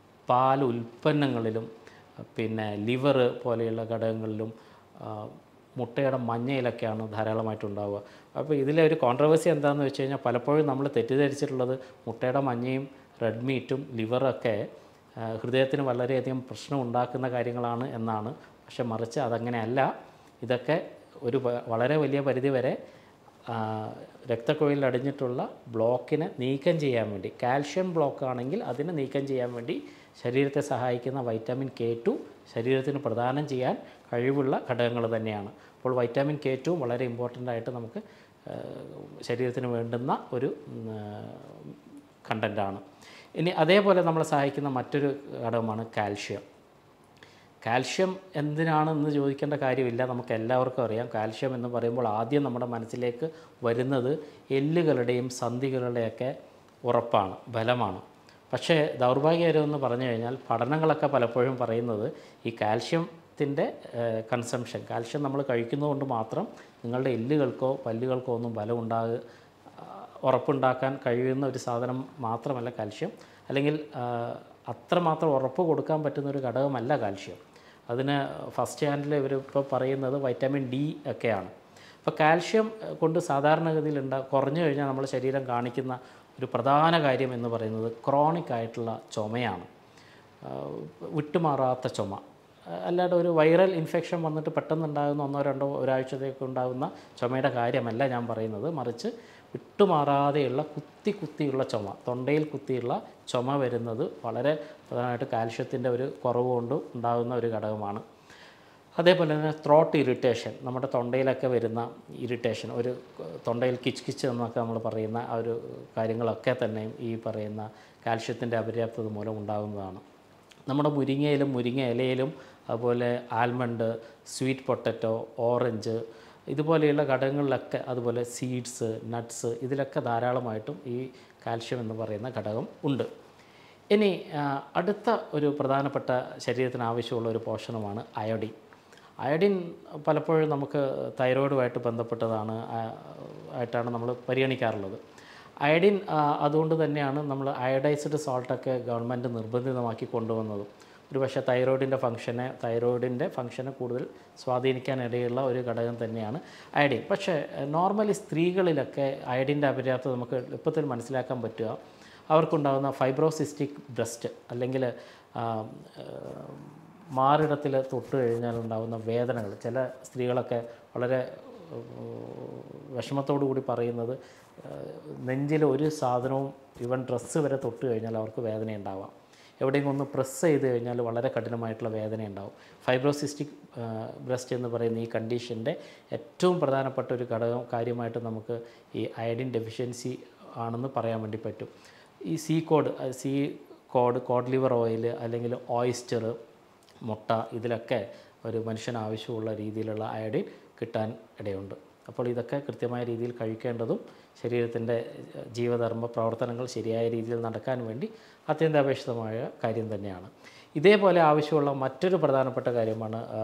പാൽ ഉൽപ്പന്നങ്ങളിലും പിന്നെ ലിവർ പോലെയുള്ള ഘടകങ്ങളിലും ആ, മുട്ടയുടെ മഞ്ഞയിലൊക്കെയാണ് ധാരാളമായിട്ട് ഉണ്ടാവുക അപ്പോൾ ഇതിലെ ഒരു കോൺട്രവേഴ്സി എന്താണെന്ന് വെച്ച് കഴിഞ്ഞാൽ പലപ്പോഴും നമ്മൾ തെറ്റിദ്ധരിച്ചിട്ടുള്ളത് മുട്ടയുടെ മഞ്ഞയും റെഡ് മീറ്റും ലിവറൊക്കെ ആ, ഹൃദയത്തിന് വളരെയധികം പ്രശ്നം ഉണ്ടാക്കുന്ന കാര്യങ്ങളാണ് എന്നാണ് പക്ഷെ മറിച്ച് അതങ്ങനെയല്ല ഇതൊക്കെ ഒരു വ- വളരെ വലിയ പരിധി വരെ ആ, രക്തക്കുഴലിൽ അടിഞ്ഞിട്ടുള്ള ബ്ലോക്കിനെ നീക്കം ചെയ്യാൻ വേണ്ടി കാൽഷ്യം ബ്ലോക്ക് ആണെങ്കിൽ അതിനെ നീക്കം ചെയ്യാൻ വേണ്ടി ശരീരത്തെ സഹായിക്കുന്ന വൈറ്റാമിൻ കെ ടു ശരീരത്തിന് പ്രദാനം ചെയ്യാൻ കഴിവുള്ള ഘടകങ്ങൾ തന്നെയാണ് അപ്പോൾ വൈറ്റാമിൻ കെ ടു വളരെ ഇമ്പോർട്ടൻ്റ് ആയിട്ട് നമുക്ക് ആ, ശരീരത്തിന് വേണ്ടുന്ന ഒരു കണ്ടൻ്റാണ് ഇനി അതേപോലെ നമ്മളെ സഹായിക്കുന്ന മറ്റൊരു ഘടകമാണ് കാൽഷ്യം കാൽഷ്യം എന്തിനാണെന്ന് ചോദിക്കേണ്ട കാര്യമില്ല നമുക്ക് എല്ലാവർക്കും അറിയാം കാൽഷ്യം എന്ന് പറയുമ്പോൾ ആദ്യം നമ്മുടെ മനസ്സിലേക്ക് വരുന്നത് എല്ലുകളുടെയും സന്ധികളുടെയൊക്കെ ഉറപ്പാണ് ബലമാണ് പക്ഷേ ദൗർഭാഗ്യകരമെന്ന് പറഞ്ഞു കഴിഞ്ഞാൽ പഠനങ്ങളൊക്കെ പലപ്പോഴും പറയുന്നത് ഈ കാൽഷ്യത്തിൻ്റെ കൺസംഷൻ കാൽഷ്യം നമ്മൾ കഴിക്കുന്നതുകൊണ്ട് മാത്രം നിങ്ങളുടെ എല്ലുകൾക്കോ പല്ലുകൾക്കോ ഒന്നും ബലം ഉണ്ടാകുക ഉറപ്പുണ്ടാക്കാൻ കഴിയുന്ന ഒരു സാധനം മാത്രമല്ല കാൽഷ്യം അല്ലെങ്കിൽ ആ, അത്രമാത്രം ഉറപ്പ് കൊടുക്കാൻ പറ്റുന്ന ഒരു ഘടകമല്ല കാൽഷ്യം അതിന് ഫസ്റ്റ് ഹാൻഡിൽ ഇവർ ഇപ്പോൾ പറയുന്നത് വൈറ്റമിൻ ഡി ഒക്കെയാണ് അപ്പോൾ കാൽഷ്യം കൊണ്ട് സാധാരണഗതിയിൽ ഉണ്ടാ കുറഞ്ഞു കഴിഞ്ഞാൽ നമ്മുടെ ശരീരം കാണിക്കുന്ന ഒരു പ്രധാന കാര്യം എന്ന് പറയുന്നത് ക്രോണിക് ആയിട്ടുള്ള ചുമയാണ് ആ, വിട്ടുമാറാത്ത ചുമ ആ, അല്ലാതെ ഒരു വൈറൽ ഇൻഫെക്ഷൻ വന്നിട്ട് പെട്ടെന്ന് ഉണ്ടാകുന്ന ഒന്നോ രണ്ടോ ഒരാഴ്ചത്തേക്ക് ഉണ്ടാകുന്ന ചുമയുടെ കാര്യമല്ല ഞാൻ പറയുന്നത് മറിച്ച് വിട്ടുമാറാതെയുള്ള കുത്തി കുത്തിയുള്ള ചുമ തൊണ്ടയിൽ കുത്തിയുള്ള ചുമ വരുന്നത് വളരെ പ്രധാനമായിട്ട് കാൽഷ്യത്തിൻ്റെ ഒരു കുറവ് കൊണ്ട് ഉണ്ടാകുന്ന ഒരു ഘടകമാണ് അതേപോലെ തന്നെ ത്രോട്ട് ഇറിറ്റേഷൻ നമ്മുടെ തൊണ്ടയിലൊക്കെ വരുന്ന ഇറിറ്റേഷൻ ഒരു തൊണ്ടയിൽ കിച്ച് കിച്ച് എന്നൊക്കെ നമ്മൾ പറയുന്ന ആ ഒരു കാര്യങ്ങളൊക്കെ തന്നെയും ഈ പറയുന്ന കാൽഷ്യത്തിൻ്റെ അപര്യാപ്തത മൂലം ഉണ്ടാകുന്നതാണ് നമ്മുടെ മുരിങ്ങയിലും മുരിങ്ങ ഇലയിലും അതുപോലെ ആൽമണ്ട് സ്വീറ്റ് പൊട്ടറ്റോ ഓറഞ്ച് ഇതുപോലെയുള്ള ഘടകങ്ങളിലൊക്കെ അതുപോലെ സീഡ്സ് നട്ട്സ് ഇതിലൊക്കെ ധാരാളമായിട്ടും ഈ കാൽഷ്യം എന്ന് പറയുന്ന ഘടകം ഉണ്ട് ഇനി ആ, അടുത്ത ഒരു പ്രധാനപ്പെട്ട ശരീരത്തിന് ആവശ്യമുള്ള ഒരു പോഷണമാണ് അയോഡിൻ അയോഡിൻ പലപ്പോഴും നമുക്ക് തൈറോയിഡുമായിട്ട് ബന്ധപ്പെട്ടതാണ് ആ, ആയിട്ടാണ് നമ്മൾ പരിഗണിക്കാറുള്ളത് അയഡിൻ ആ, അതുകൊണ്ട് തന്നെയാണ് നമ്മൾ അയഡൈസ്ഡ് സോൾട്ടൊക്കെ ഗവൺമെൻറ് നിർബന്ധിതമാക്കി കൊണ്ടുവന്നത് ഒരു പക്ഷേ തൈറോയിഡിൻ്റെ ഫംഗ്ഷനെ തൈറോയിഡിൻ്റെ ഫംഗ്ഷനെ കൂടുതൽ സ്വാധീനിക്കാനിടയുള്ള ഒരു ഘടകം തന്നെയാണ് അയഡിൻ പക്ഷേ നോർമലി സ്ത്രീകളിലൊക്കെ അയഡിൻ്റെ അപര്യാപ്തത നമുക്ക് എളുപ്പത്തിൽ മനസ്സിലാക്കാൻ പറ്റുക അവർക്കുണ്ടാകുന്ന ഫൈബ്രോസിസ്റ്റിക് ബ്രസ്റ്റ് അല്ലെങ്കിൽ ആ, ആ, മാറിടത്തിൽ തൊട്ട് കഴിഞ്ഞാൽ ഉണ്ടാകുന്ന വേദനകൾ ചില സ്ത്രീകളൊക്കെ വളരെ വിഷമത്തോടു കൂടി പറയുന്നത് നെഞ്ചിൽ ഒരു സാധനവും ഇവൻ ഡ്രസ്സ് വരെ തൊട്ട് കഴിഞ്ഞാൽ അവർക്ക് വേദന ഉണ്ടാവാം എവിടെയെങ്കിലും ഒന്ന് പ്രസ് ചെയ്ത് കഴിഞ്ഞാൽ വളരെ കഠിനമായിട്ടുള്ള വേദന ഉണ്ടാവും ഫൈബ്രോസിസ്റ്റിക് ബ്രസ്റ്റ് എന്ന് പറയുന്ന ഈ കണ്ടീഷൻ്റെ ഏറ്റവും പ്രധാനപ്പെട്ട ഒരു ഘടകം കാര്യമായിട്ട് നമുക്ക് ഈ അയഡിൻ ഡെഫിഷ്യൻസി ആണെന്ന് പറയാൻ വേണ്ടി പറ്റും ഈ sea cod sea cod cod liver oil അല്ലെങ്കിൽ ഓയിസ്റ്റർ മുട്ട ഇതിലൊക്കെ ഒരു മനുഷ്യന് ആവശ്യമുള്ള രീതിയിലുള്ള അയഡിൻ കിട്ടാൻ ഇടയുണ്ട് അപ്പോൾ ഇതൊക്കെ കൃത്യമായ രീതിയിൽ കഴിക്കേണ്ടതും ശരീരത്തിൻ്റെ ജീവധർമ്മ പ്രവർത്തനങ്ങൾ ശരിയായ രീതിയിൽ നടക്കാൻ വേണ്ടി അത്യന്താപേക്ഷിതമായ കാര്യം തന്നെയാണ് ഇതേപോലെ ആവശ്യമുള്ള മറ്റൊരു പ്രധാനപ്പെട്ട കാര്യമാണ് ആ,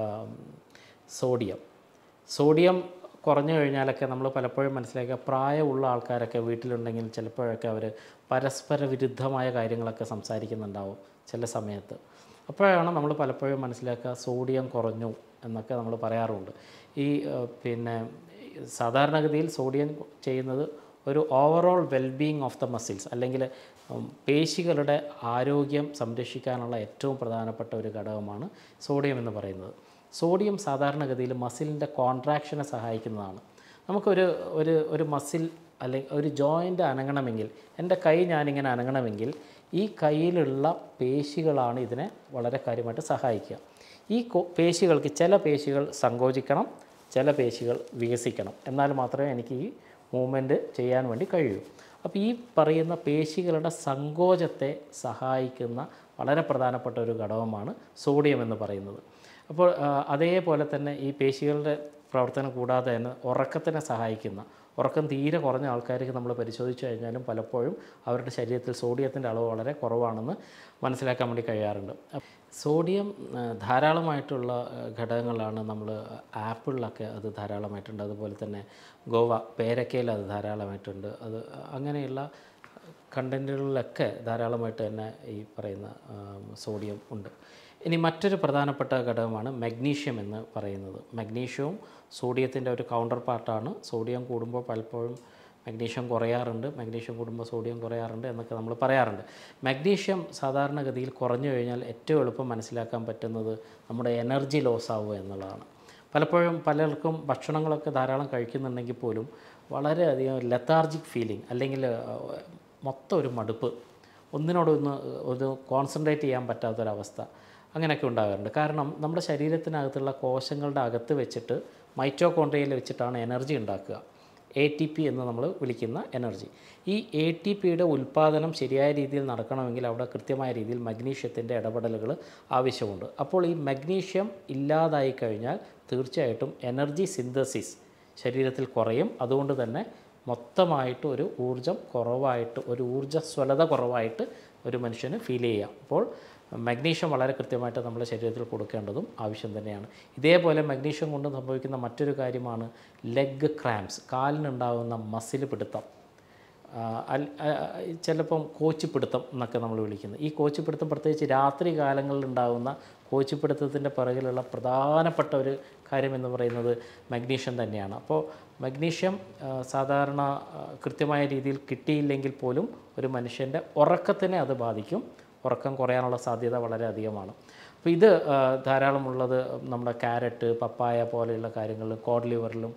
സോഡിയം സോഡിയം കുറഞ്ഞു കഴിഞ്ഞാലൊക്കെ നമ്മൾ പലപ്പോഴും മനസ്സിലാക്കുക പ്രായമുള്ള ആൾക്കാരൊക്കെ വീട്ടിലുണ്ടെങ്കിൽ ചിലപ്പോഴൊക്കെ അവർ പരസ്പര വിരുദ്ധമായ കാര്യങ്ങളൊക്കെ സംസാരിക്കുന്നുണ്ടാവും ചില സമയത്ത് അപ്പോഴാണ് നമ്മൾ പലപ്പോഴും മനസ്സിലാക്കുക സോഡിയം കുറഞ്ഞു എന്നൊക്കെ നമ്മൾ പറയാറുണ്ട് ഈ ഏഹ്, പിന്നെ സാധാരണഗതിയിൽ സോഡിയം ചെയ്യുന്നത് ഒരു overall wellbeing of the muscles അല്ലെങ്കിൽ ഉം, പേശികളുടെ ആരോഗ്യം സംരക്ഷിക്കാനുള്ള ഏറ്റവും പ്രധാനപ്പെട്ട ഒരു ഘടകമാണ് സോഡിയം എന്ന് പറയുന്നത് സോഡിയം സാധാരണഗതിയിൽ മസിലിൻ്റെ കോൺട്രാക്ഷനെ സഹായിക്കുന്നതാണ് നമുക്കൊരു ഒരു ഒരു മസിൽ അല്ലെങ്കിൽ ഒരു ജോയിൻ്റ് അനങ്ങണമെങ്കിൽ എൻ്റെ കൈ ഞാനിങ്ങനെ അനങ്ങണമെങ്കിൽ ഈ കയ്യിലുള്ള പേശികളാണ് ഇതിനെ വളരെ കാര്യമായിട്ട് സഹായിക്കുക ഈ കൊ- പേശികൾക്ക് ചില പേശികൾ സങ്കോചിക്കണം ചില പേശികൾ വികസിക്കണം എന്നാൽ മാത്രമേ എനിക്ക് ഈ മൂവ്മെൻറ്റ് ചെയ്യാൻ വേണ്ടി കഴിയൂ അപ്പോൾ ഈ പറയുന്ന പേശികളുടെ സങ്കോചത്തെ സഹായിക്കുന്ന വളരെ പ്രധാനപ്പെട്ട ഒരു ഘടകമാണ് സോഡിയം എന്ന് പറയുന്നത് അപ്പോൾ ആ, അതേപോലെ തന്നെ ഈ പേശികളുടെ പ്രവർത്തനം കൂടാതെ തന്നെ ഉറക്കത്തിനെ സഹായിക്കുന്ന ഉറക്കം തീരെ കുറഞ്ഞ ആൾക്കാർക്ക് നമ്മൾ പരിശോധിച്ച് കഴിഞ്ഞാലും പലപ്പോഴും അവരുടെ ശരീരത്തിൽ സോഡിയത്തിൻ്റെ അളവ് വളരെ കുറവാണെന്ന് മനസ്സിലാക്കാൻ വേണ്ടി കഴിയാറുണ്ട് സോഡിയം ആ, ധാരാളമായിട്ടുള്ള ആ, ഘടകങ്ങളാണ് നമ്മൾ ആപ്പിളിലൊക്കെ അത് ധാരാളമായിട്ടുണ്ട് അതുപോലെ തന്നെ ഗോവ പേരക്കയിൽ അത് ധാരാളമായിട്ടുണ്ട് അത് അങ്ങനെയുള്ള കണ്ടൻറ്റുകളിലൊക്കെ ധാരാളമായിട്ട് തന്നെ ഈ പറയുന്ന ആ, സോഡിയം ഉണ്ട് ഇനി മറ്റൊരു പ്രധാനപ്പെട്ട ഘടകമാണ് മഗ്നീഷ്യം എന്ന് പറയുന്നത് മഗ്നീഷ്യവും സോഡിയത്തിൻ്റെ ഒരു കൗണ്ടർ പാർട്ടാണ് സോഡിയം കൂടുമ്പോൾ പലപ്പോഴും മഗ്നീഷ്യം കുറയാറുണ്ട് മഗ്നീഷ്യം കൂടുമ്പോൾ സോഡിയം കുറയാറുണ്ട് എന്നൊക്കെ നമ്മൾ പറയാറുണ്ട് മഗ്നീഷ്യം സാധാരണഗതിയിൽ കുറഞ്ഞു കഴിഞ്ഞാൽ ഏറ്റവും എളുപ്പം മനസ്സിലാക്കാൻ പറ്റുന്നത് നമ്മുടെ എനർജി ലോസ് ആവുക എന്നുള്ളതാണ് പലപ്പോഴും പലർക്കും ഭക്ഷണങ്ങളൊക്കെ ധാരാളം കഴിക്കുന്നുണ്ടെങ്കിൽ പോലും വളരെയധികം ലെത്താർജിക് ഫീലിംഗ് അല്ലെങ്കിൽ അഹ്, മൊത്തം ഒരു മടുപ്പ് ഒന്നിനോടൊന്ന് ഒരു കോൺസെൻട്രേറ്റ് ചെയ്യാൻ പറ്റാത്തൊരവസ്ഥ അങ്ങനെയൊക്കെ ഉണ്ടാകാറുണ്ട് കാരണം നമ്മുടെ ശരീരത്തിനകത്തുള്ള കോശങ്ങളുടെ അകത്ത് വെച്ചിട്ട് മൈറ്റോകോൺട്രിയയിൽ വെച്ചിട്ടാണ് എനർജി ഉണ്ടാക്കുക എ ടി പി എന്ന് നമ്മൾ വിളിക്കുന്ന എനർജി ഈ എ ടി പിയുടെ ഉൽപ്പാദനം ശരിയായ രീതിയിൽ നടക്കണമെങ്കിൽ അവിടെ കൃത്യമായ രീതിയിൽ മഗ്നീഷ്യത്തിൻ്റെ ഇടപെടലുകൾ ആവശ്യമുണ്ട് അപ്പോൾ ഈ മഗ്നീഷ്യം ഇല്ലാതായി കഴിഞ്ഞാൽ തീർച്ചയായിട്ടും എനർജി സിന്തസിസ് ശരീരത്തിൽ കുറയും അതുകൊണ്ട് തന്നെ മൊത്തമായിട്ട് ഒരു ഊർജം കുറവായിട്ട് ഒരു ഊർജ്ജസ്വലത കുറവായിട്ട് ഒരു മനുഷ്യന് ഫീൽ ചെയ്യാം അപ്പോൾ മഗ്നീഷ്യം വളരെ കൃത്യമായിട്ട് നമ്മുടെ ശരീരത്തിൽ കൊടുക്കേണ്ടതും ആവശ്യം തന്നെയാണ് ഇതേപോലെ മഗ്നീഷ്യം കൊണ്ട് സംഭവിക്കുന്ന മറ്റൊരു കാര്യമാണ് ലെഗ് ക്രാംസ് കാലിനുണ്ടാകുന്ന മസിൽ പിടുത്തം ആ, അൽ- ആ, ചിലപ്പം കോച്ചിപ്പിടുത്തം എന്നൊക്കെ നമ്മൾ വിളിക്കുന്നത് ഈ കോച്ചിപ്പിടുത്തം പ്രത്യേകിച്ച് രാത്രി കാലങ്ങളിൽ ഉണ്ടാകുന്ന കോച്ചിപ്പിടുത്തത്തിൻ്റെ പിറകിലുള്ള പ്രധാനപ്പെട്ട ഒരു കാര്യം എന്ന് പറയുന്നത് മഗ്നീഷ്യം തന്നെയാണ് അപ്പോൾ മഗ്നീഷ്യം ആ, സാധാരണ ആ, കൃത്യമായ രീതിയിൽ കിട്ടിയില്ലെങ്കിൽ പോലും ഒരു മനുഷ്യൻ്റെ ഉറക്കത്തിനെ അത് ബാധിക്കും ഉറക്കം കുറയാനുള്ള സാധ്യത വളരെ അധികമാണ് അപ്പോൾ ഇത് ആ, ധാരാളമുള്ളത് നമ്മുടെ ക്യാരറ്റ് പപ്പായ പോലെയുള്ള കാര്യങ്ങളിലും കോഡ് ലിവറിലും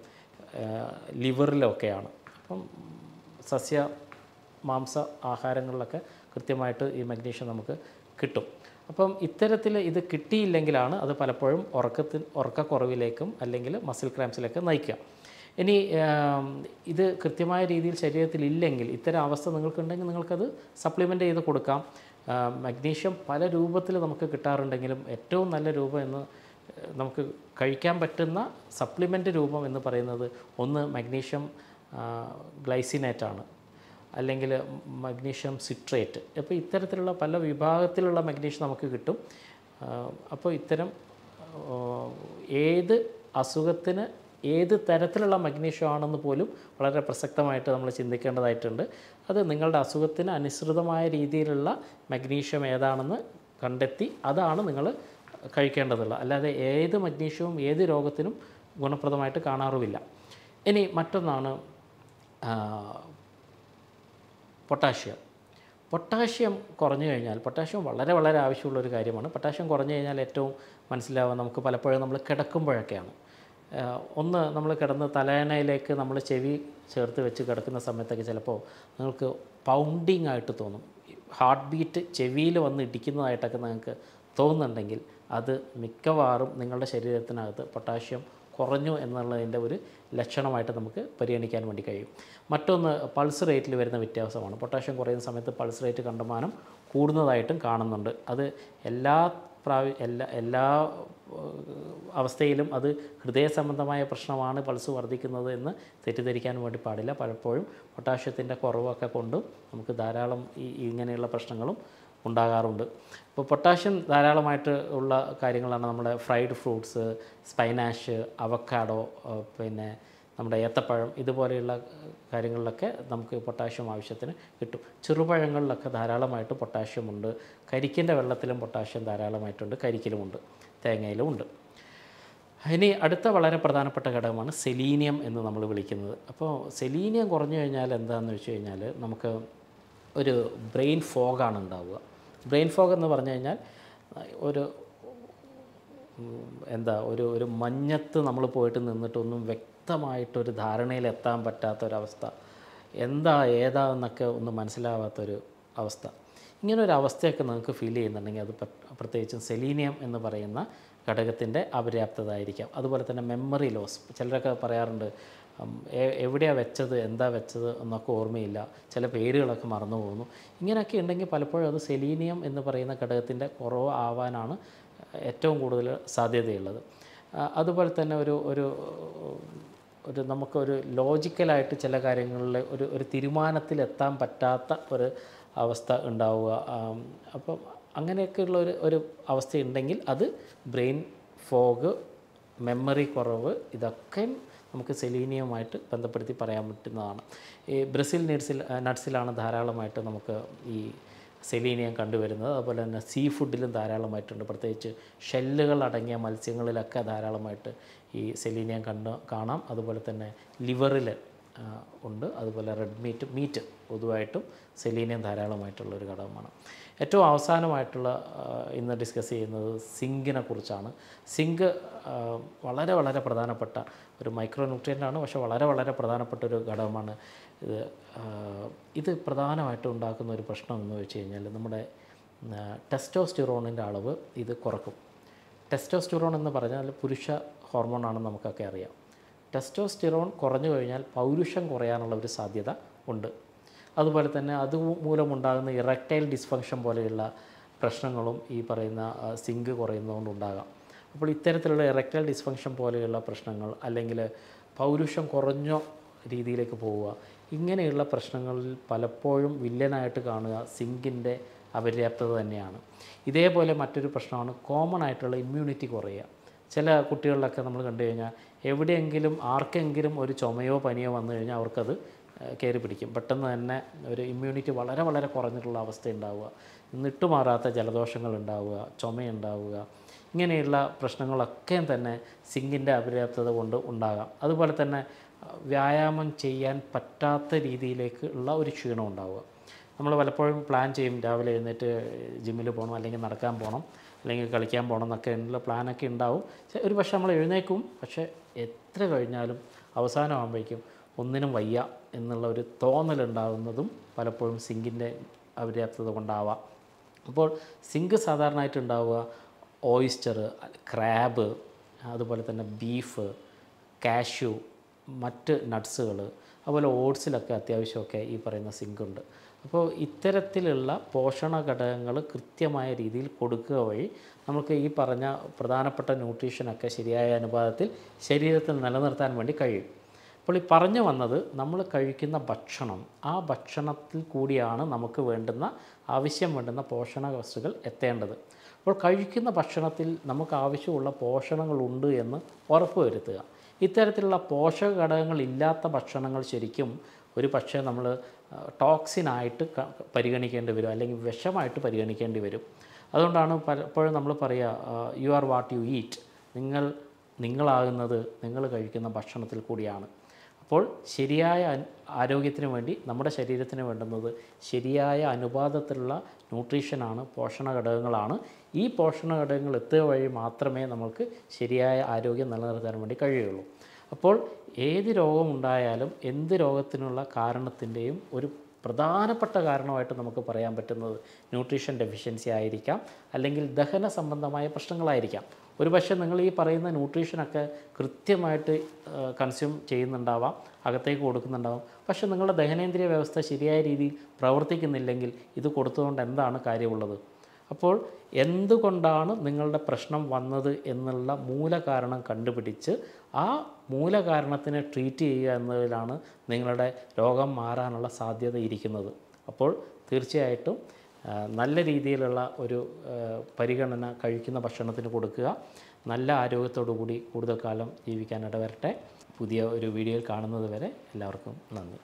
ലിവറിലും ഒക്കെയാണ് അപ്പം സസ്യ മാംസ ആഹാരങ്ങളിലൊക്കെ കൃത്യമായിട്ട് ഈ മഗ്നീഷ്യം നമുക്ക് കിട്ടും അപ്പം ഇത്തരത്തിൽ ഇത് കിട്ടിയില്ലെങ്കിലാണ് അത് പലപ്പോഴും ഉറക്കത്തിന് ഉറക്കക്കുറവിലേക്കും അല്ലെങ്കിൽ മസിൽ ക്രാംസിലേക്ക് നയിക്കുക ഇനി ആം, ഇത് കൃത്യമായ രീതിയിൽ ശരീരത്തിൽ ഇല്ലെങ്കിൽ ഇത്തരം അവസ്ഥ നിങ്ങൾക്കുണ്ടെങ്കിൽ നിങ്ങൾക്കത് സപ്ലിമെൻ്റ് ചെയ്ത് കൊടുക്കാം ആ, മഗ്നീഷ്യം പല രൂപത്തിൽ നമുക്ക് കിട്ടാറുണ്ടെങ്കിലും ഏറ്റവും നല്ല രൂപം എന്ന് ഏഹ്, നമുക്ക് കഴിക്കാൻ പറ്റുന്ന സപ്ലിമെൻ്റ് രൂപം എന്ന് പറയുന്നത് ഒന്ന് മഗ്നീഷ്യം ഗ്ലൈസിനേറ്റാണ് അല്ലെങ്കിൽ മഗ്നീഷ്യം സിട്രേറ്റ് അപ്പോൾ ഇത്തരത്തിലുള്ള പല വിഭാഗത്തിലുള്ള മഗ്നീഷ്യം നമുക്ക് കിട്ടും ആ, അപ്പോൾ ഇത്തരം ആ, ഏത് അസുഖത്തിന് ഏത് തരത്തിലുള്ള മഗ്നീഷ്യം ആണെന്ന് പോലും വളരെ പ്രസക്തമായിട്ട് നമ്മൾ ചിന്തിക്കേണ്ടതായിട്ടുണ്ട് അത് നിങ്ങളുടെ അസുഖത്തിന് അനുസൃതമായ രീതിയിലുള്ള മഗ്നീഷ്യം ഏതാണെന്ന് കണ്ടെത്തി അതാണ് നിങ്ങൾ കഴിക്കേണ്ടതുള്ള അല്ലാതെ ഏത് മഗ്നീഷ്യവും ഏത് രോഗത്തിനും ഗുണപ്രദമായിട്ട് കാണാറുമില്ല ഇനി മറ്റൊന്നാണ് ആ, പൊട്ടാഷ്യം പൊട്ടാഷ്യം കുറഞ്ഞു കഴിഞ്ഞാൽ പൊട്ടാഷ്യം വളരെ വളരെ ആവശ്യമുള്ള ഒരു കാര്യമാണ് പൊട്ടാഷ്യം കുറഞ്ഞു കഴിഞ്ഞാൽ ഏറ്റവും മനസ്സിലാവുക നമുക്ക് പലപ്പോഴും നമ്മൾ കിടക്കുമ്പോഴൊക്കെയാണ് ആഹ് ഒന്ന് നമ്മൾ കിടന്ന് തലയണയിലേക്ക് നമ്മൾ ചെവി ചേർത്ത് വെച്ച് കിടക്കുന്ന സമയത്തൊക്കെ ചിലപ്പോൾ നിങ്ങൾക്ക് പൗണ്ടിങ് ആയിട്ട് തോന്നും ഹാർട്ട് ബീറ്റ് ചെവിയിൽ വന്ന് ഇടിക്കുന്നതായിട്ടൊക്കെ നിങ്ങൾക്ക് തോന്നുന്നുണ്ടെങ്കിൽ അത് മിക്കവാറും നിങ്ങളുടെ ശരീരത്തിനകത്ത് പൊട്ടാഷ്യം കുറഞ്ഞു എന്നുള്ളതിൻ്റെ ഒരു ലക്ഷണമായിട്ട് നമുക്ക് പരിഗണിക്കാൻ വേണ്ടി കഴിയും മറ്റൊന്ന് പൾസ് റേറ്റിൽ വരുന്ന വ്യത്യാസമാണ് പൊട്ടാഷ്യം കുറയുന്ന സമയത്ത് പൾസ് റേറ്റ് കണ്ടമാനം കൂടുന്നതായിട്ടും കാണുന്നുണ്ട് അത് എല്ലാ പ്രാവ എല്ലാ എല്ലാ ഏഹ്, അവസ്ഥയിലും അത് ഹൃദയ സംബന്ധമായ പ്രശ്നമാണ് പൾസ് വർദ്ധിക്കുന്നത് എന്ന് തെറ്റിദ്ധരിക്കാൻ വേണ്ടി പാടില്ല പലപ്പോഴും പൊട്ടാഷ്യത്തിൻ്റെ കുറവൊക്കെ കൊണ്ടും നമുക്ക് ധാരാളം ഈ ഇങ്ങനെയുള്ള പ്രശ്നങ്ങളും ഉണ്ടാകാറുണ്ട് ഇപ്പോൾ പൊട്ടാഷ്യം ധാരാളമായിട്ട് ഉള്ള കാര്യങ്ങളാണ് നമ്മുടെ ഫ്രൈഡ് ഫ്രൂട്ട്സ് സ്പൈനാഷ് അവക്കാഡോ പിന്നെ നമ്മുടെ ഏത്തപ്പഴം ഇതുപോലെയുള്ള കാര്യങ്ങളിലൊക്കെ നമുക്ക് പൊട്ടാഷ്യം ആവശ്യത്തിന് കിട്ടും ചെറുപഴങ്ങളിലൊക്കെ ധാരാളമായിട്ട് പൊട്ടാഷ്യമുണ്ട് കരിക്കിൻ്റെ വെള്ളത്തിലും പൊട്ടാഷ്യം ധാരാളമായിട്ടുണ്ട് കരിക്കിലുമുണ്ട് തേങ്ങയിലും ഉണ്ട് ഇനി അടുത്ത വളരെ പ്രധാനപ്പെട്ട ഘടകമാണ് സെലീനിയം എന്ന് നമ്മൾ വിളിക്കുന്നത് അപ്പോൾ സെലീനിയം കുറഞ്ഞു കഴിഞ്ഞാൽ എന്താണെന്ന് വെച്ച് കഴിഞ്ഞാൽ നമുക്ക് ഒരു ബ്രെയിൻ ഫോഗാണ് ഉണ്ടാവുക ബ്രെയിൻ ഫോഗ് എന്ന് പറഞ്ഞു കഴിഞ്ഞാൽ ഒരു ഉം, എന്താ ഒരു ഒരു മഞ്ഞത്ത് നമ്മൾ പോയിട്ട് നിന്നിട്ടൊന്നും വ്യക്തമായിട്ടൊരു ധാരണയിലെത്താൻ പറ്റാത്തൊരവസ്ഥ എന്താ ഏതാ എന്നൊക്കെ ഒന്നും മനസ്സിലാവാത്തൊരു അവസ്ഥ ഇങ്ങനെ ഒരു അവസ്ഥയൊക്കെ നിങ്ങൾക്ക് ഫീൽ ചെയ്യുന്നുണ്ടെങ്കിൽ അത് പ- പ്രത്യേകിച്ചും സെലീനിയം എന്ന് പറയുന്ന ഘടകത്തിൻ്റെ അപര്യാപ്തത ആയിരിക്കാം അതുപോലെ തന്നെ മെമ്മറി ലോസ് ചിലരൊക്കെ പറയാറുണ്ട് ഉം, എ- എവിടെയാ വെച്ചത് എന്താ വെച്ചത് എന്നൊക്കെ ഓർമ്മയില്ല ചില പേരുകളൊക്കെ മറന്നു പോകുന്നു ഇങ്ങനെയൊക്കെ ഉണ്ടെങ്കിൽ പലപ്പോഴും അത് സെലീനിയം എന്ന് പറയുന്ന ഘടകത്തിൻ്റെ കുറവ് ആവാനാണ് ഏറ്റവും കൂടുതൽ സാധ്യതയുള്ളത് ആ, അതുപോലെ തന്നെ ഒരു ഒരു ഒരു നമുക്കൊരു ലോജിക്കലായിട്ട് ചില കാര്യങ്ങളിൽ ഒരു ഒരു തീരുമാനത്തിലെത്താൻ പറ്റാത്ത ഒരു അവസ്ഥ ഉണ്ടാവുക ആം, അപ്പം അങ്ങനെയൊക്കെയുള്ള ഒരു ഒരു അവസ്ഥ ഉണ്ടെങ്കിൽ അത് ബ്രെയിൻ ഫോഗ് മെമ്മറി കുറവ് ഇതൊക്കെ നമുക്ക് സെലീനിയവുമായിട്ട് ബന്ധപ്പെടുത്തി പറയാൻ പറ്റുന്നതാണ് ഈ ബ്രസീൽ നട്സിൽ നട്സിലാണ് ധാരാളമായിട്ട് നമുക്ക് ഈ സെലീനിയം കണ്ടുവരുന്നത് അതുപോലെ തന്നെ സീ ഫുഡിലും ധാരാളമായിട്ടുണ്ട് പ്രത്യേകിച്ച് ഷെല്ലുകൾ അടങ്ങിയ മത്സ്യങ്ങളിലൊക്കെ ധാരാളമായിട്ട് ഈ സെലീനിയം കണ്ട് കാണാം അതുപോലെ തന്നെ ലിവറിൽ ഉണ്ട് അതുപോലെ റെഡ് മീറ്റ് മീറ്റ് പൊതുവായിട്ടും സെലീനിയം ധാരാളമായിട്ടുള്ള ഒരു ഘടകമാണ് ഏറ്റവും അവസാനമായിട്ടുള്ള ആ, ഇന്ന് ഡിസ്കസ് ചെയ്യുന്നത് സിങ്കിനെ കുറിച്ചാണ് സിങ്ക് ആ, വളരെ വളരെ പ്രധാനപ്പെട്ട ഒരു മൈക്രോ ന്യൂട്രിയൻ്റാണ് പക്ഷേ വളരെ വളരെ പ്രധാനപ്പെട്ട ഒരു ഘടകമാണ് ഇത് ആ, ഇത് പ്രധാനമായിട്ടും ഉണ്ടാക്കുന്ന ഒരു പ്രശ്നം എന്ന് വെച്ച് കഴിഞ്ഞാൽ നമ്മുടെ ടെസ്റ്റോസ്റ്റിറോണിൻ്റെ അളവ് ഇത് കുറക്കും ടെസ്റ്റോസ്റ്റിറോൺ എന്ന് പറഞ്ഞാൽ പുരുഷ ഹോർമോണാണെന്ന് നമുക്കൊക്കെ അറിയാം ടെസ്റ്റോസ്റ്റിറോൺ കുറഞ്ഞു കഴിഞ്ഞാൽ പൗരുഷം കുറയാനുള്ള ഒരു സാധ്യത ഉണ്ട് അതുപോലെ തന്നെ അത് മൂലമുണ്ടാകുന്ന ഇറക്ടൈൽ ഡിസ്ഫങ്ഷൻ പോലെയുള്ള പ്രശ്നങ്ങളും ഈ പറയുന്ന ആ, സിങ്ക് കുറയുന്നതുകൊണ്ടുണ്ടാകാം അപ്പോൾ ഇത്തരത്തിലുള്ള ഇറക്ടൈൽ ഡിസ്ഫങ്ഷൻ പോലെയുള്ള പ്രശ്നങ്ങൾ അല്ലെങ്കിൽ പൗരുഷം കുറഞ്ഞ രീതിയിലേക്ക് പോവുക ഇങ്ങനെയുള്ള പ്രശ്നങ്ങളിൽ പലപ്പോഴും വില്ലനായിട്ട് കാണുക സിങ്കിൻ്റെ അപര്യാപ്തത തന്നെയാണ് ഇതേപോലെ മറ്റൊരു പ്രശ്നമാണ് കോമൺ ആയിട്ടുള്ള ഇമ്മ്യൂണിറ്റി കുറയുക ചില കുട്ടികളിലൊക്കെ നമ്മൾ കണ്ടു കഴിഞ്ഞാൽ എവിടെയെങ്കിലും ആർക്കെങ്കിലും ഒരു ചുമയോ പനിയോ വന്നു കഴിഞ്ഞാൽ അവർക്കത് ഏഹ്, കയറി പിടിക്കും പെട്ടെന്ന് തന്നെ ഒരു ഇമ്മ്യൂണിറ്റി വളരെ വളരെ കുറഞ്ഞിട്ടുള്ള അവസ്ഥ ഉണ്ടാവുക നിട്ടുമാറാത്ത ജലദോഷങ്ങൾ ഉണ്ടാവുക ചുമയുണ്ടാവുക ഇങ്ങനെയുള്ള പ്രശ്നങ്ങളൊക്കെ തന്നെ സിങ്കിൻ്റെ അപര്യാപ്തത കൊണ്ട് ഉണ്ടാകാം അതുപോലെ തന്നെ അഹ്, വ്യായാമം ചെയ്യാൻ പറ്റാത്ത രീതിയിലേക്ക് ഉള്ള ഒരു ക്ഷീണം ഉണ്ടാവുക നമ്മൾ പലപ്പോഴും പ്ലാൻ ചെയ്യും രാവിലെ എഴുന്നേറ്റ് ജിമ്മിൽ പോകണം അല്ലെങ്കിൽ നടക്കാൻ പോകണം അല്ലെങ്കിൽ കളിക്കാൻ പോകണം എന്നൊക്കെ ഉള്ള പ്ലാനൊക്കെ ഉണ്ടാവും പക്ഷേ ഒരു പക്ഷേ നമ്മൾ എഴുന്നേക്കും പക്ഷേ എത്ര കഴിഞ്ഞാലും അവസാനമാകുമ്പോഴേക്കും ഒന്നിനും വയ്യ എന്നുള്ള ഒരു തോന്നലുണ്ടാകുന്നതും പലപ്പോഴും സിങ്കിൻ്റെ അപര്യാപ്തത കൊണ്ടാവാം അപ്പോൾ സിങ്ക് സാധാരണയായിട്ട് ഉണ്ടാവുക ഓയിസ്റ്റർ ക്രാബ് അതുപോലെ തന്നെ ബീഫ് കാഷ്യൂ മറ്റ് നട്ട്സുകൾ അതുപോലെ ഓട്സിലൊക്കെ അത്യാവശ്യമൊക്കെ ഈ പറയുന്ന സിങ്ക് ഉണ്ട് അപ്പോൾ ഇത്തരത്തിലുള്ള പോഷണ ഘടകങ്ങൾ കൃത്യമായ രീതിയിൽ കൊടുക്കുക വഴി നമുക്ക് ഈ പറഞ്ഞ പ്രധാനപ്പെട്ട ന്യൂട്രീഷനൊക്കെ ശരിയായ അനുപാതത്തിൽ ശരീരത്തിൽ നിലനിർത്താൻ വേണ്ടി കഴിയും അപ്പോൾ ഈ പറഞ്ഞു വന്നത് നമ്മൾ കഴിക്കുന്ന ഭക്ഷണം ആ ഭക്ഷണത്തിൽ കൂടിയാണ് നമുക്ക് വേണ്ടുന്ന ആവശ്യം വേണ്ടുന്ന പോഷണ വസ്തുക്കൾ എത്തേണ്ടത് അപ്പോൾ കഴിക്കുന്ന ഭക്ഷണത്തിൽ നമുക്ക് ആവശ്യമുള്ള പോഷണങ്ങളുണ്ട് എന്ന് ഉറപ്പുവരുത്തുക ഇത്തരത്തിലുള്ള പോഷക ഘടകങ്ങൾ ഇല്ലാത്ത ഭക്ഷണങ്ങൾ ശരിക്കും ഒരു പക്ഷേ നമ്മൾ ടോക്സിനായിട്ട് ക- പരിഗണിക്കേണ്ടി വരും അല്ലെങ്കിൽ വിഷമായിട്ട് പരിഗണിക്കേണ്ടി വരും അതുകൊണ്ടാണ് പലപ്പോഴും നമ്മൾ പറയുക you are what you eat നിങ്ങൾ നിങ്ങളാകുന്നത് നിങ്ങൾ കഴിക്കുന്ന ഭക്ഷണത്തിൽ കൂടിയാണ് അപ്പോൾ ശരിയായ അൻ- ആരോഗ്യത്തിന് വേണ്ടി നമ്മുടെ ശരീരത്തിന് വേണ്ടുന്നത് ശരിയായ അനുപാതത്തിലുള്ള ന്യൂട്രീഷനാണ് പോഷണ ഘടകങ്ങളാണ് ഈ പോഷണ ഘടകങ്ങൾ എത്തുക വഴി മാത്രമേ നമ്മൾക്ക് ശരിയായ ആരോഗ്യം നിലനിർത്താൻ വേണ്ടി കഴിയുള്ളൂ അപ്പോൾ ഏത് രോഗമുണ്ടായാലും എന്ത് രോഗത്തിനുള്ള കാരണത്തിൻ്റെയും ഒരു പ്രധാനപ്പെട്ട കാരണമായിട്ട് നമുക്ക് പറയാൻ പറ്റുന്നത് ന്യൂട്രീഷൻ ഡെഫിഷ്യൻസി ആയിരിക്കാം അല്ലെങ്കിൽ ദഹന സംബന്ധമായ പ്രശ്നങ്ങളായിരിക്കാം ഒരുപക്ഷെ നിങ്ങൾ ഈ പറയുന്ന ന്യൂട്രീഷനൊക്കെ കൃത്യമായിട്ട് കൺസ്യൂം ചെയ്യുന്നുണ്ടാവാം അകത്തേക്ക് കൊടുക്കുന്നുണ്ടാവാം പക്ഷേ നിങ്ങളുടെ ദഹനേന്ദ്രിയ വ്യവസ്ഥ ശരിയായ രീതിയിൽ പ്രവർത്തിക്കുന്നില്ലെങ്കിൽ ഇത് കൊടുത്തുകൊണ്ട് എന്താണ് കാര്യമുള്ളത് അപ്പോൾ എന്തുകൊണ്ടാണ് നിങ്ങളുടെ പ്രശ്നം വന്നത് എന്നുള്ള മൂലകാരണം കണ്ടുപിടിച്ച് ആ മൂലകാരണത്തിനെ ട്രീറ്റ് ചെയ്യുക എന്നതിലാണ് നിങ്ങളുടെ രോഗം മാറാനുള്ള സാധ്യത ഇരിക്കുന്നത് അപ്പോൾ തീർച്ചയായിട്ടും ആ, നല്ല രീതിയിലുള്ള ഒരു ആ, പരിഗണന കഴിക്കുന്ന ഭക്ഷണത്തിന് കൊടുക്കുക നല്ല ആരോഗ്യത്തോടു കൂടി കൂടുതൽ കാലം ജീവിക്കാൻ ഇടവരട്ടെ പുതിയ ഒരു വീഡിയോയിൽ കാണുന്നത് വരെ എല്ലാവർക്കും നന്ദി